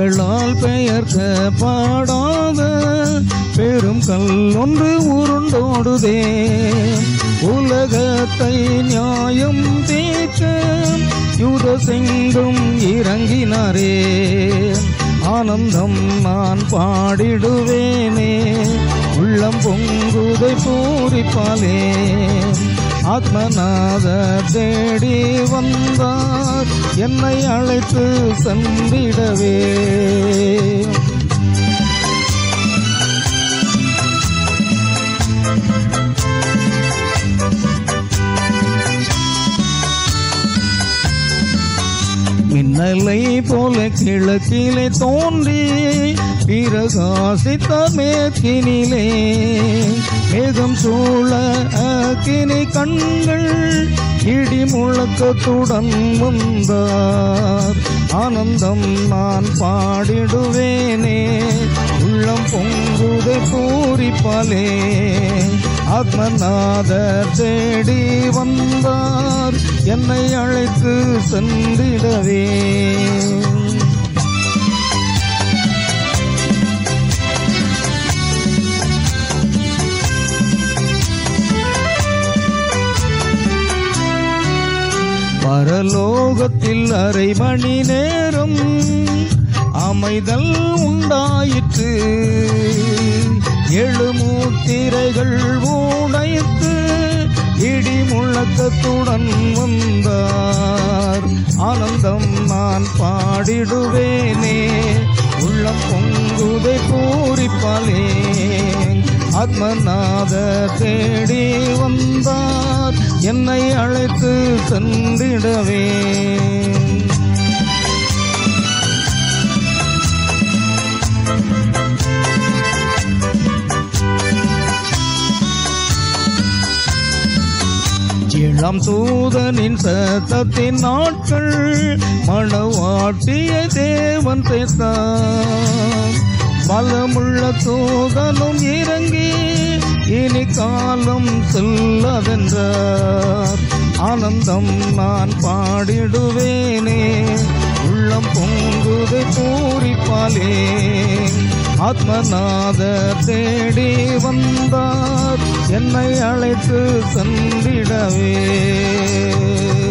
கண்களால் பெயர்க்கப்படாத பெரும் கல் ஒன்று உருண்டோடுதே உலகத்தை நியாயம் தீர்க்க யூத செங்கும் இறங்கினாரே ஆனந்தம் நான் பாடிடுவேனே உள்ளம் பொங்குதை பூரிப்பாலே ஆத்மநாத தேடி வந்தார் என்னை அழைத்து சென்றிடவே மின்னலை போல கிழக்கிலே தோன்றி பிரகாசித்த மேற்கினிலே மேகம் சூழ அக்கினி கண்கள் இடி முழக்கத்துடன் வந்தார் ஆனந்தம் நான் பாடிடுவேனே உள்ளம் பொங்குதை பூரிப்பாலே ஆத்மநாதர் தேடி வந்தார் என்னை அழைத்து சென்றிடவே பரலோகத்தில் அரை மணி நேரம் அமைதல் உண்டாயிற்று எழு மூத்திரைகள் உடைத்து இடி முழக்கத்துடன் வந்தார் ஆனந்தம் நான் பாடிடுவேனே உள்ளம் பொங்குதை பூரிப்பாலே ஆத்மநாத தேடி வந்தார் என்னை அழைத்து சென்றிடவே இளம் தூதனின் சத்தத்தின் நாட்கள் மணவாட்டிய தேவன் சேர்த்தார் பலமுள்ள தூதனும் இறங்கி இனி காலம் செல்லதென்றார் ஆனந்தம் நான் பாடிடுவேனே உள்ளம் பொங்குதை பூரிப்பாலே ஆத்மநாதர் தேடி வந்தார் என்னை அழைத்து சென்றிடவே